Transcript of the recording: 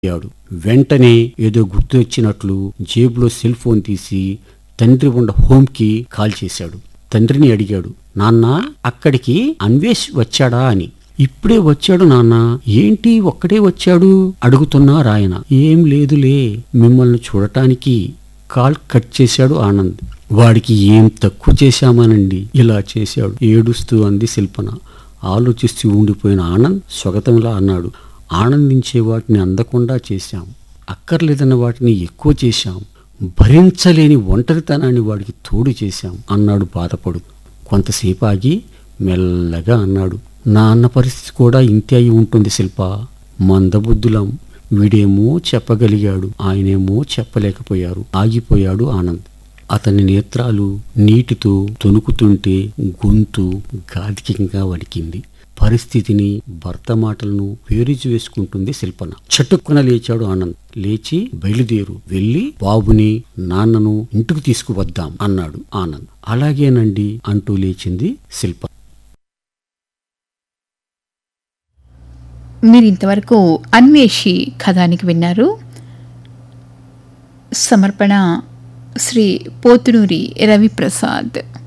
అయ్యాడు వెంటనే ఏదో గుర్తొచ్చినట్లు జేబులో సెల్ ఫోన్ తీసి తండ్రి ఉన్న హోంకి కాల్ చేశాడు తండ్రిని అడిగాడు నాన్న అక్కడికి అన్వేష్ వచ్చాడా అని ఇప్పుడే వచ్చాడు నాన్న ఏంటి ఒక్కడే వచ్చాడు అడుగుతున్నారాయన ఏం లేదులే మిమ్మల్ని చూడటానికి కాల్ కట్ చేశాడు ఆనంద్ వాడికి ఏం తక్కువ చేశామానండి ఇలా చేశాడు ఏడుస్తూ అంది శిల్పన ఆలోచిస్తూ ఉండిపోయిన ఆనంద్ స్వగతంలా అన్నాడు ఆనందించే వాటిని అందకుండా చేశాం అక్కర్లేదన్న వాటిని ఎక్కువ చేశాం భరించలేని ఒంటరితనాన్ని వాడికి తోడు చేశాం అన్నాడు బాధపడు కొంతసేపు ఆగి మెల్లగా అన్నాడు నా అన్న పరిస్థితి కూడా ఇంతే అయి ఉంటుంది శిల్ప మందబుద్ధులం వీడేమో చెప్పగలిగాడు ఆయనేమో చెప్పలేకపోయారు ఆగిపోయాడు ఆనంద్ అతని నేత్రాలు నీటితో తొణుకుతుంటే గొంతు గాధికంగా వడికింది పరిస్థితిని భర్త మాటలను పేరుచి వేసుకుంటుంది శిల్పన చటుక్కున లేచాడు ఆనంద్ లేచి బయలుదేరు వెళ్ళి బాబుని నాన్నను ఇంటికి తీసుకువద్దాం అన్నాడు ఆనంద్ అలాగేనండి అంటూ లేచింది శిల్ప మీరు ఇంతవరకు అన్వేషి కథానికి విన్నారు సమర్పణ శ్రీ పోతునూరి రవిప్రసాద్